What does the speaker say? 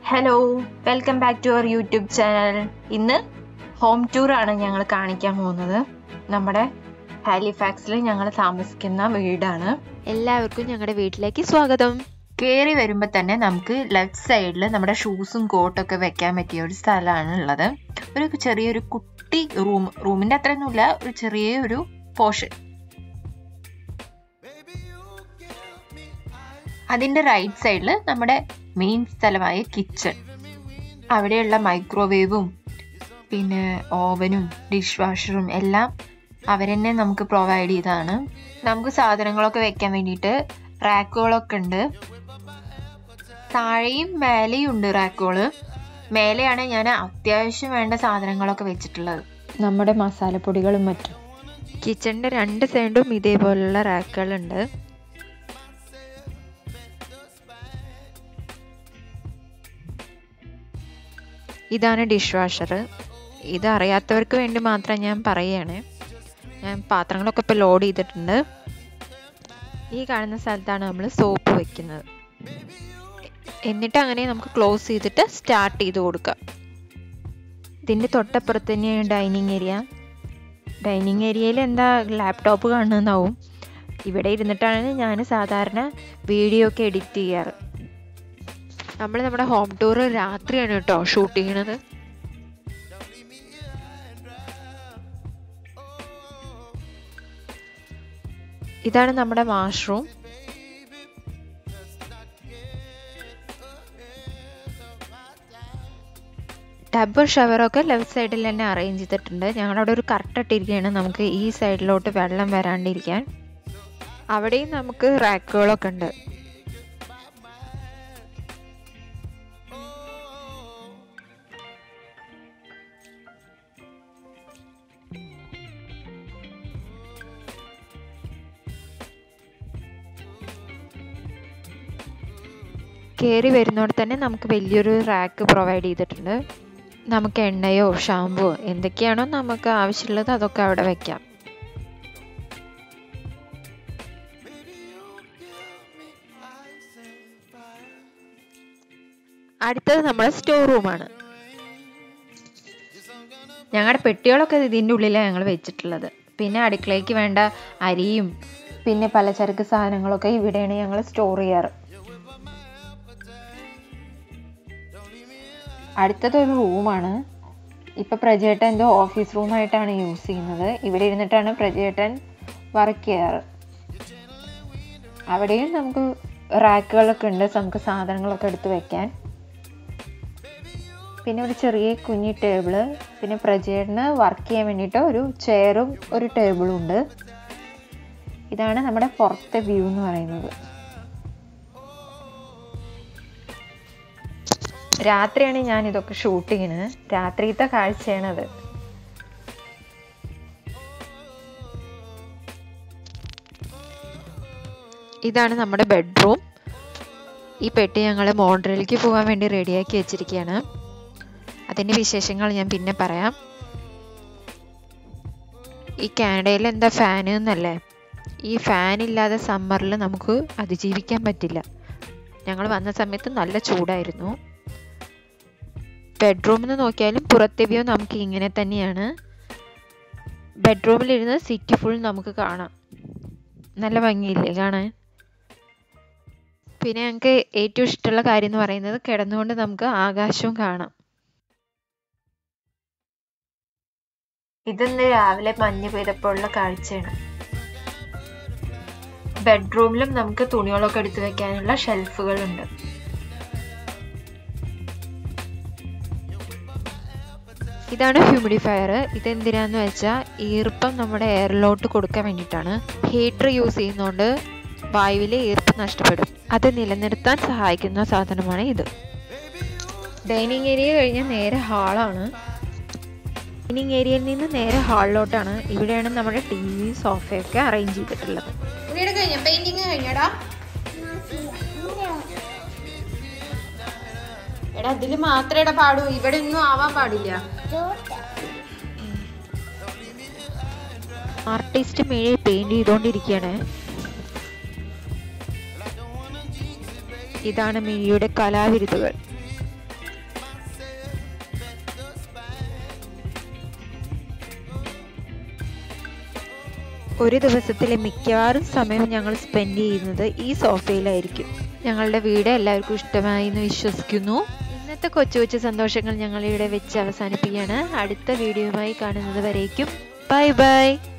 hello welcome back to our YouTube channel ഇന്ന് home tour ആണ് ഞങ്ങൾ കാണിക്കാൻ പോകുന്നത് നമ്മുടെ ഹാലിഫാക്സിൽ ഞങ്ങൾ താമസിക്കുന്ന വീടാണ് എല്ലാവർക്കും ഞങ്ങളുടെ വീട്ടിലേക്ക് സ്വാഗതം കയറി വരുമ്പോൾ തന്നെ നമുക്ക് ലെഫ്റ്റ് സൈഡിൽ നമ്മുടെ ഷൂസും കോട്ടൊക്കെ വെക്കാൻ പറ്റിയ ഒരു സ്ഥലമാണ് ഉള്ളത് ഒരു ചെറിയൊരു കുട്ടി റൂം റൂമിൻ്റെ അത്രയൊന്നുമില്ല ഒരു ചെറിയ ഒരു പോർഷൻ അതിൻ്റെ റൈറ്റ് സൈഡിൽ നമ്മുടെ മെയിൻ സ്ഥലമായ കിച്ചൺ അവിടെയുള്ള മൈക്രോവേവും പിന്നെ ഓവനും ഡിഷ് വാഷറും എല്ലാം അവരെന്നെ നമുക്ക് പ്രൊവൈഡ് ചെയ്തതാണ് നമുക്ക് സാധനങ്ങളൊക്കെ വെക്കാൻ വേണ്ടിയിട്ട് റാക്കുകളൊക്കെ ഉണ്ട് താഴെയും മേലെയും ഉണ്ട് റാക്കുകൾ മേലെയാണ് ഞാൻ അത്യാവശ്യം വേണ്ട സാധനങ്ങളൊക്കെ വെച്ചിട്ടുള്ളത് നമ്മുടെ മസാലപ്പൊടികളും മറ്റും കിച്ചണിന്റെ രണ്ട് സൈഡും ഇതേപോലുള്ള റാക്കുകളുണ്ട് ഇതാണ് ഡിഷ് വാഷർ ഇത് അറിയാത്തവർക്ക് വേണ്ടി മാത്രം ഞാൻ പറയുകയാണ് ഞാൻ പാത്രങ്ങളൊക്കെ ഇപ്പോൾ ലോഡ് ചെയ്തിട്ടുണ്ട് ഈ കാണുന്ന സ്ഥലത്താണ് നമ്മൾ സോപ്പ് വെക്കുന്നത് എന്നിട്ട് അങ്ങനെ നമുക്ക് ക്ലോസ് ചെയ്തിട്ട് സ്റ്റാർട്ട് ചെയ്ത് കൊടുക്കാം ഇതിൻ്റെ തൊട്ടപ്പുറത്ത് തന്നെയാണ് ഡൈനിങ് ഏരിയ ഡൈനിങ് ഏരിയയിൽ എന്താ ലാപ്ടോപ്പ് കാണുന്നതാവും ഇവിടെ ഇരുന്നിട്ടാണ് ഞാൻ സാധാരണ വീഡിയോ ഒക്കെ എഡിറ്റ് ചെയ്യാറ് നമ്മൾ നമ്മുടെ ഹോം ടൂർ രാത്രിയാണ് കേട്ടോ ഷൂട്ട് ചെയ്യണത് ഇതാണ് നമ്മുടെ വാഷ്റൂം ടബ് ഷവറൊക്കെ ലെഫ്റ്റ് സൈഡിൽ തന്നെ അറേഞ്ച് ചെയ്തിട്ടുണ്ട് ഞങ്ങളവിടെ ഒരു കറക്റ്റ് ഇട്ടിരിക്കുകയാണ് നമുക്ക് ഈ സൈഡിലോട്ട് വെള്ളം വരാണ്ടിരിക്കാൻ അവിടെയും നമുക്ക് റാക്കുകളൊക്കെ ഉണ്ട് കയറി വരുന്നോടെ തന്നെ നമുക്ക് വലിയൊരു റാക്ക് പ്രൊവൈഡ് ചെയ്തിട്ടുണ്ട് നമുക്ക് എണ്ണയോ ഷാമ്പുവോ എന്തൊക്കെയാണോ നമുക്ക് ആവശ്യമുള്ളത് അതൊക്കെ അവിടെ വെക്കാം അടുത്തത് നമ്മുടെ സ്റ്റോർ റൂമാണ് ഞങ്ങളുടെ പെട്ടികളൊക്കെ ഇതിൻ്റെ ഉള്ളിലാണ് ഞങ്ങൾ വെച്ചിട്ടുള്ളത് പിന്നെ അടുക്കളയ്ക്ക് വേണ്ട അരിയും പിന്നെ പലചരക്ക് സാധനങ്ങളൊക്കെ ഇവിടെയാണ് ഞങ്ങൾ സ്റ്റോർ ചെയ്യാറ് അടുത്തത് ഒരു റൂമാണ് ഇപ്പം പ്രജേട്ടൻ എന്തോ ഓഫീസ് റൂമായിട്ടാണ് യൂസ് ചെയ്യുന്നത് ഇവിടെ ഇരുന്നിട്ടാണ് പ്രജേട്ടൻ വർക്ക് ചെയ്യാറ് അവിടെയും നമുക്ക് റാക്കുകളൊക്കെ ഉണ്ട് നമുക്ക് സാധനങ്ങളൊക്കെ എടുത്ത് വെക്കാൻ പിന്നെ ഒരു ചെറിയ കുഞ്ഞി ടേബിള് പിന്നെ പ്രജേട്ടന് വർക്ക് ചെയ്യാൻ വേണ്ടിയിട്ട് ഒരു ചെയറും ഒരു ടേബിളും ഉണ്ട് ഇതാണ് നമ്മുടെ പുറത്തെ വ്യൂ എന്ന് പറയുന്നത് രാത്രിയാണ് ഞാൻ ഇതൊക്കെ ഷൂട്ട് ചെയ്യുന്നത് രാത്രിയത്തെ കാഴ്ചയാണത് ഇതാണ് നമ്മുടെ ബെഡ്റൂം ഈ പെട്ടി ഞങ്ങൾ മോഡലിലേക്ക് പോകാൻ വേണ്ടി റെഡിയാക്കി വെച്ചിരിക്കുകയാണ് അതിൻ്റെ വിശേഷങ്ങൾ ഞാൻ പിന്നെ പറയാം ഈ കാനഡയിൽ എന്താ ഫാൻ എന്നല്ലേ ഈ ഫാൻ ഇല്ലാതെ സമ്മറിൽ നമുക്ക് അതിജീവിക്കാൻ പറ്റില്ല ഞങ്ങൾ വന്ന സമയത്ത് നല്ല ചൂടായിരുന്നു ബെഡ്റൂമിൽ നിന്ന് നോക്കിയാലും പുറത്തെ വ്യൂ നമുക്ക് ഇങ്ങനെ തന്നെയാണ് ബെഡ്റൂമിലിരുന്ന് സിറ്റി ഫുൾ നമുക്ക് കാണാം നല്ല ഭംഗിയില്ലേ കാണാൻ പിന്നെ ഞങ്ങൾക്ക് ഏറ്റവും ഇഷ്ടമുള്ള കാര്യം എന്ന് പറയുന്നത് കിടന്നുകൊണ്ട് നമുക്ക് ആകാശവും കാണാം ഇതിന്ന് രാവിലെ മഞ്ഞ് പെയ്തപ്പോഴുള്ള കാഴ്ചയാണ് ബെഡ്റൂമിലും നമുക്ക് തുണികളൊക്കെ എടുത്തു വെക്കാനുള്ള ഷെൽഫുകളുണ്ട് ഇതാണ് ഹ്യൂമിഡിഫയർ ഇതെന്തിനാന്ന് വെച്ചാൽ ഈർപ്പം നമ്മുടെ എയറിലോട്ട് കൊടുക്കാൻ വേണ്ടിയിട്ടാണ് ഹീറ്റർ യൂസ് ചെയ്യുന്നതുകൊണ്ട് വായുവിലെ ഈർപ്പം നഷ്ടപ്പെടും അത് നിലനിർത്താൻ സഹായിക്കുന്ന സാധനമാണ് ഇത് ഡൈനിങ് ഏരിയ കഴിഞ്ഞാൽ നേരെ ഹാളാണ് ഡൈനിങ് ഏരിയയിൽ നിന്ന് നേരെ ഹാളിലോട്ടാണ് ഇവിടെയാണ് നമ്മുടെ ടി വി സോഫയൊക്കെ അറേഞ്ച് ചെയ്തിട്ടുള്ളത് വീട് കഴിഞ്ഞ പെയിന്റിങ് കഴിഞ്ഞടാ എടാ അതില് മാത്രമേ പാടൂ ഇവിടെ ഒന്നും ആവാൻ പാടില്ല ആർട്ടിസ്റ്റ് മേളിൽ പെയിന്റ് ചെയ്തുകൊണ്ടിരിക്കുകയാണ് ഇതാണ് മിഴിയുടെ കലാവിരുതുകൾ ഒരു ദിവസത്തിലെ മിക്കവാറും സമയം ഞങ്ങൾ സ്പെൻഡ് ചെയ്യുന്നത് ഈ സോഫയിലായിരിക്കും ഞങ്ങളുടെ വീട് എല്ലാവർക്കും ഇഷ്ടമായി എന്ന് വിശ്വസിക്കുന്നു ഇന്നത്തെ കൊച്ചു കൊച്ചു സന്തോഷങ്ങൾ ഞങ്ങൾ ഇവിടെ വെച്ച് അവസാനിപ്പിക്കുകയാണ് അടുത്ത വീഡിയോയുമായി കാണുന്നത് വരേക്കും ബൈ ബൈ